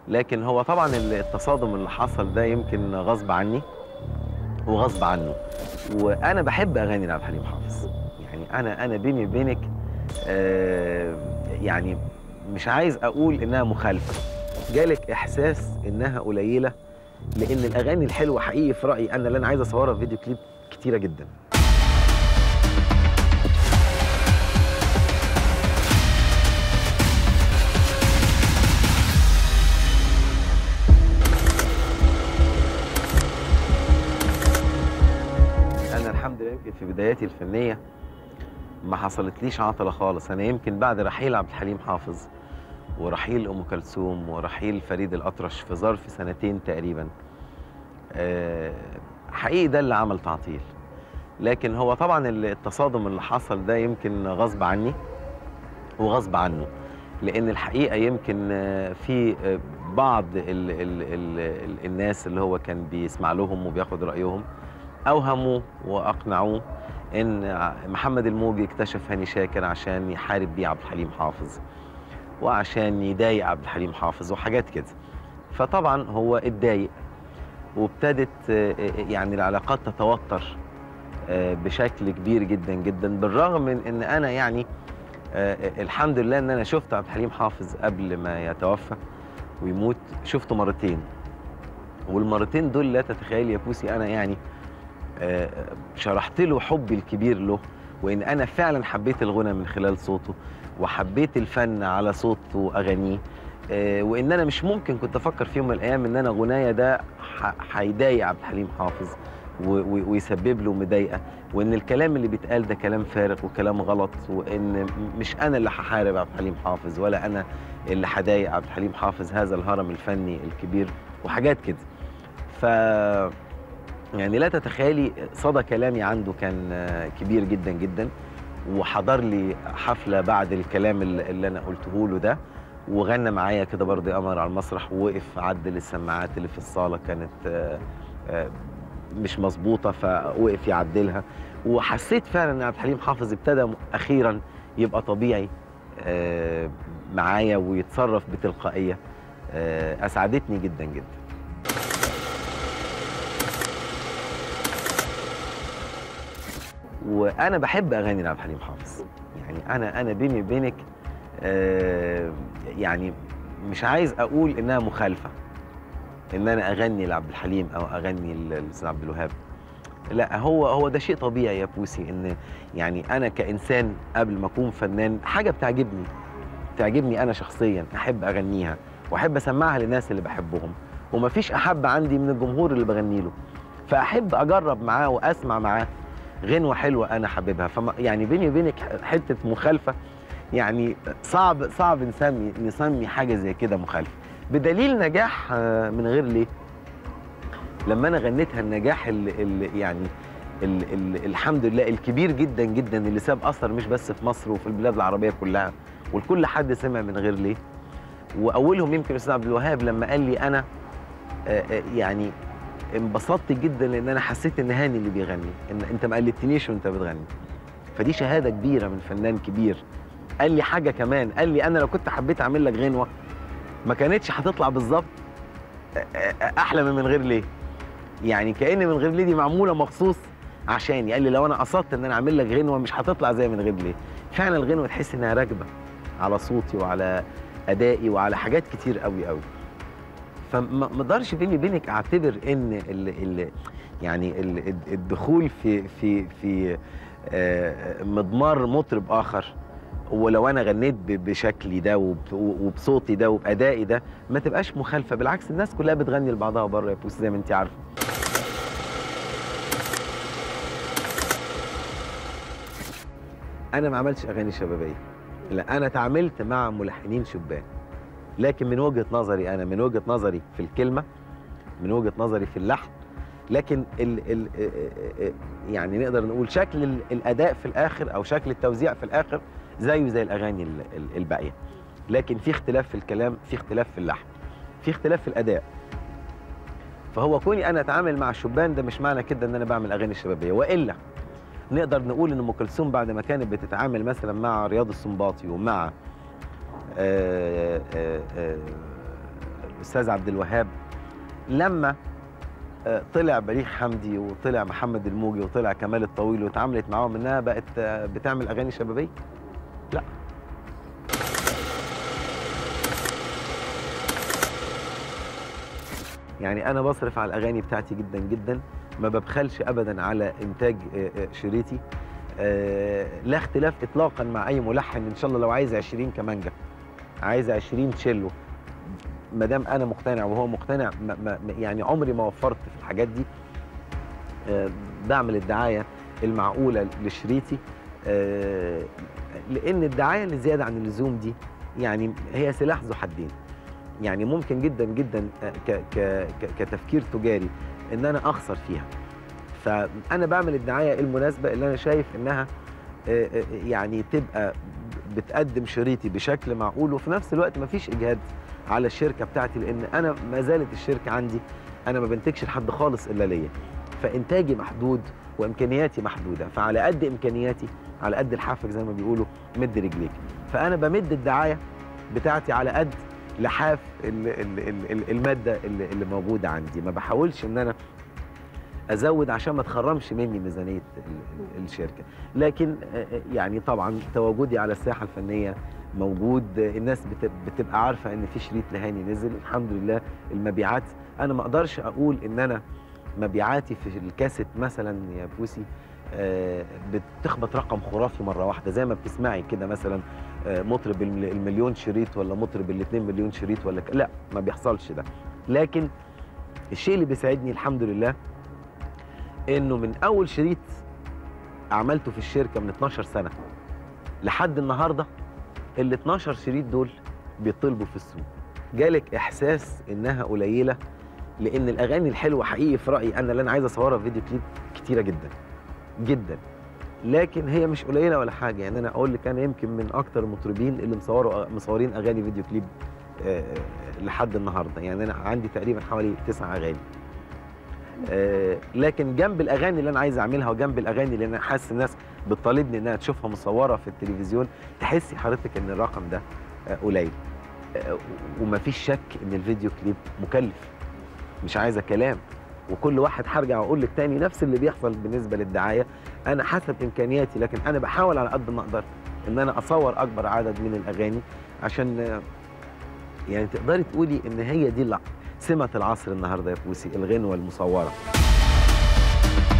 لكن هو طبعا التصادم اللي حصل ده يمكن غصب عني وغصب عنه وانا بحب اغاني لعبد الحليم حافظ يعني انا انا بيني وبينك آه يعني مش عايز اقول انها مخالفه جالك احساس انها قليله لان الاغاني الحلوه حقيقي في رايي انا اللي انا عايز اصورها في فيديو كليب كتيره جدا انا الحمد لله يمكن في بداياتي الفنيه ما حصلتليش عطله خالص انا يمكن بعد رحيل عبد الحليم حافظ ورحيل ام كلثوم ورحيل فريد الاطرش في ظرف سنتين تقريبا آه، حقيقي ده اللي عمل تعطيل لكن هو طبعا التصادم اللي حصل ده يمكن غصب عني وغصب عنه لان الحقيقه يمكن آه، في آه، بعض ال ال ال ال الناس اللي هو كان بيسمع لهم وبياخد رايهم اوهموا واقنعوه ان محمد الموجي اكتشف هاني شاكر عشان يحارب بيه عبد الحليم حافظ وعشان يضايق عبد الحليم حافظ وحاجات كده فطبعا هو اتضايق وابتدت آه، يعني العلاقات تتوتر آه، بشكل كبير جدا جدا بالرغم من ان انا يعني آه، الحمد لله ان انا شفت عبد الحليم حافظ قبل ما يتوفى ويموت شفته مرتين والمرتين دول لا تتخيل يا بوسي انا يعني آه، شرحت له حبي الكبير له وان انا فعلا حبيت الغنى من خلال صوته وحبيت الفن على صوته واغانيه آه، وان انا مش ممكن كنت افكر في يوم من الايام ان انا غنايا ده ح- هيضايق عبد الحليم حافظ و- و- ويسبب له مضايقه وان الكلام اللي بيتقال ده كلام فارغ وكلام غلط وان م- مش انا اللي هحارب عبد الحليم حافظ ولا انا اللي هضايق عبد الحليم حافظ هذا الهرم الفني الكبير وحاجات كده ف يعني لا تتخيلي صدى كلامي عنده كان آه، كبير جدا جدا وحضر لي حفله بعد الكلام اللي اللي انا قلته له ده وغنى معايا كده برضه يا قمر على المسرح ووقف عدل السماعات اللي في الصاله كانت آه، آه، مش مظبوطه فوقف يعدلها وحسيت فعلا ان عبد الحليم حافظ ابتدى اخيرا يبقى طبيعي آه، معايا ويتصرف بتلقائيه آه، اسعدتني جدا جدا وانا بحب اغاني لعبد الحليم حافظ يعني انا انا بيني وبينك آه، يعني مش عايز اقول انها مخالفه ان انا اغني لعبد الحليم او اغني للاستاذ عبد الوهاب لا هو هو ده شيء طبيعي يا بوسي ان يعني انا كانسان قبل ما اكون فنان حاجه بتعجبني بتعجبني انا شخصيا احب اغنيها واحب اسمعها للناس اللي بحبهم ومفيش احب عندي من الجمهور اللي بغني له فاحب اجرب معاه واسمع معاه غنوه حلوه انا حاببها فما يعني بيني وبينك حته مخالفه يعني صعب صعب نسمي نسمي حاجه زي كده مخالفه بدليل نجاح آه، من غير ليه لما انا غنيتها النجاح اللي يعني ال ال الحمد لله الكبير جدا جدا اللي ساب اثر مش بس في مصر وفي البلاد العربيه كلها والكل حد سمع من غير ليه واولهم يمكن الاستاذ عبد الوهاب لما قال لي انا آه، آه، يعني انبسطت جدا لان انا حسيت ان هاني اللي بيغني ان انت ما قلدتنيش وانت بتغني فدي شهاده كبيره من فنان كبير قال لي حاجه كمان قال لي انا لو كنت حبيت اعمل لك غنوه ما كانتش هتطلع بالظبط احلى من من غير ليه يعني كان من غير ليه دي معموله مخصوص عشاني قال لي لو انا قصدت ان انا اعمل لك غنوه مش هتطلع زي من غير ليه فعلا الغنوه تحس انها راكبه على صوتي وعلى ادائي وعلى حاجات كتير قوي قوي فما ما اقدرش بيني وبينك اعتبر ان ال ال يعني ال الدخول في في في آه، مضمار مطرب اخر ولو انا غنيت ب- بشكلي ده وب- وبصوتي ده وبادائي ده ما تبقاش مخالفه بالعكس الناس كلها بتغني لبعضها بره يا بوس زي ما انت عارفه انا ما عملتش اغاني شبابيه لا انا تعاملت مع ملحنين شبان لكن من وجهه نظري انا من وجهه نظري في الكلمه من وجهه نظري في اللحن لكن ال ال يعني نقدر نقول شكل ال- الاداء في الاخر او شكل التوزيع في الاخر زيه زي الاغاني ال- ال- الباقيه لكن في اختلاف في الكلام في اختلاف في اللحن في اختلاف في الاداء فهو كوني انا اتعامل مع الشبان ده مش معنى كده ان انا بعمل اغاني شبابيه والا نقدر نقول ان ام كلثوم بعد ما كانت بتتعامل مثلا مع رياض السنباطي ومع آه، آه، آه، استاذ عبد الوهاب لما آه، طلع بليغ حمدي وطلع محمد الموجي وطلع كمال الطويل واتعاملت معاهم انها بقت آه، بتعمل اغاني شبابيه لا يعني انا بصرف على الاغاني بتاعتي جدا جدا ما ببخلش ابدا على انتاج آه، آه، شريطي آه، لا اختلاف اطلاقا مع اي ملحن ان شاء الله لو عايز 20 كمانجا عايز 20 تشيلو ما دام انا مقتنع وهو مقتنع ما ما يعني عمري ما وفرت في الحاجات دي آه، بعمل الدعايه المعقوله لشريطي آه، لان الدعايه اللي زياده عن اللزوم دي يعني هي سلاح ذو حدين يعني ممكن جدا جدا آه، ك ك ك- كتفكير تجاري ان انا اخسر فيها فانا بعمل الدعايه المناسبه اللي انا شايف انها آه، آه، يعني تبقى بتقدم شريطي بشكل معقول وفي نفس الوقت مفيش اجهاد على الشركه بتاعتي لان انا ما زالت الشركه عندي انا ما بنتجش لحد خالص الا ليا فانتاجي محدود وامكانياتي محدوده فعلى قد امكانياتي على قد الحافك زي ما بيقولوا مد رجليك فانا بمد الدعايه بتاعتي على قد لحاف ال- ال- ال- ال- الماده اللي اللي موجوده عندي ما بحاولش ان انا ازود عشان ما تخرمش مني ميزانيه ال- ال- الشركه لكن آه، آه، يعني طبعا تواجدي على الساحه الفنيه موجود آه، الناس بت- بتبقى عارفه ان في شريط لهاني نزل الحمد لله المبيعات انا ما اقدرش اقول ان انا مبيعاتي في الكاسيت مثلا يا بوسي آه، بتخبط رقم خرافي مره واحده زي ما بتسمعي كده مثلا آه، مطرب الم- المليون شريط ولا مطرب الاتنين مليون شريط ولا ك... لا ما بيحصلش ده لكن الشيء اللي بيساعدني الحمد لله انه من اول شريط عملته في الشركه من 12 سنه لحد النهارده ال 12 شريط دول بيطلبوا في السوق جالك احساس انها قليله لان الاغاني الحلوه حقيقي في رايي انا اللي انا عايز اصورها في فيديو كليب كتيره جدا جدا لكن هي مش قليله ولا حاجه يعني انا اقول لك انا يمكن من اكتر المطربين اللي مصوروا مصورين اغاني فيديو كليب آه، لحد النهارده يعني انا عندي تقريبا حوالي تسع اغاني آه، لكن جنب الاغاني اللي انا عايز اعملها وجنب الاغاني اللي انا حاسس الناس بتطالبني انها تشوفها مصوره في التلفزيون تحسي حضرتك ان الرقم ده آه، قليل آه، ومفيش شك ان الفيديو كليب مكلف مش عايزه كلام وكل واحد هرجع واقول لك تاني نفس اللي بيحصل بالنسبه للدعايه انا حسب امكانياتي لكن انا بحاول على قد ما اقدر ان انا اصور اكبر عدد من الاغاني عشان آه، يعني تقدري تقولي ان هي دي الع- سمه العصر النهارده يا بوسي الغنوه المصوره